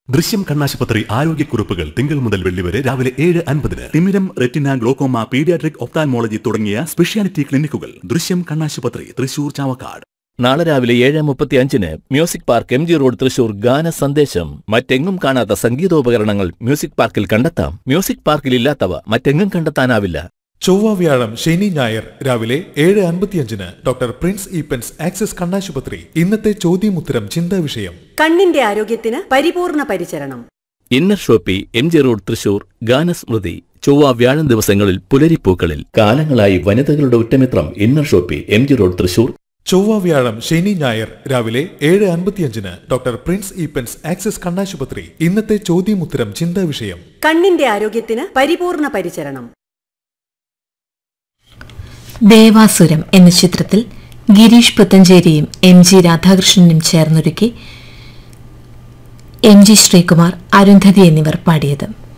ദൃശ്യം കണ്ണാശുപത്രി ആരോഗ്യക്കുറിപ്പുകൾ തിങ്കൾ മുതൽ വെള്ളി വരെ രാവിലെ ഏഴ് അൻപതിന് തിമിരം റെറ്റിന ഗ്ലോക്കോമ പീഡിയാട്രിക് ഒപ്താൽമോളജി തുടങ്ങിയ സ്പെഷ്യാലിറ്റി ക്ലിനിക്കുകൾ ദൃശ്യം കണ്ണാശുപത്രി തൃശൂർ ചാവക്കാട് നാളെ രാവിലെ ഏഴ് മുപ്പത്തി അഞ്ചിന് music park M G road Thrissur ഗാന സന്ദേശം മറ്റെങ്ങും കാണാത്ത സംഗീതോപകരണങ്ങൾ മ്യൂസിക് പാർക്കിൽ കണ്ടെത്താം മ്യൂസിക് പാർക്കിൽ ഇല്ലാത്തവ മറ്റെങ്ങും കണ്ടെത്താനാവില്ല ചൊവ്വ വ്യാഴം ശനി ഞായർ രാവിലെ ഏഴ് അൻപത്തിയഞ്ചിന് ഡോക്ടർ പ്രിൻസ് ഈപ്പൻസ് ആക്സിസ് കണ്ണാശുപത്രി ഇന്നത്തെ ചോദ്യമുത്തരം ചിന്താ വിഷയം കണ്ണിന്റെ ആരോഗ്യത്തിന് പരിപൂർണ പരിചരണം Inner Shoppy M G road Thrissur ഗാനസ്മൃതി ചൊവ്വ വ്യാഴം ദിവസങ്ങളിൽ പുലരിപ്പൂക്കളിൽ കാലങ്ങളായി വനിതകളുടെ ഉറ്റമിത്രം Inner Shoppy M G road Thrissur ചൊവ്വ വ്യാഴം ശനി ഞായർ രാവിലെ ഏഴ് അൻപത്തിയഞ്ചിന് ഡോക്ടർ പ്രിൻസ് ഈപ്പൻസ് ആക്സിസ് കണ്ണാശുപത്രി ഇന്നത്തെ ചോദ്യമുത്തരം ചിന്താ വിഷയം കണ്ണിന്റെ ആരോഗ്യത്തിന് പരിപൂർണ പരിചരണം ദേവാസുരം എന്ന ചിത്രത്തിൽ ഗിരീഷ് പുത്തഞ്ചേരിയും എം ജി രാധാകൃഷ്ണനും ചേർന്നൊരുക്കി എം ജി ശ്രീകുമാർ അരുന്ധതി എന്നിവർ പാടിയത്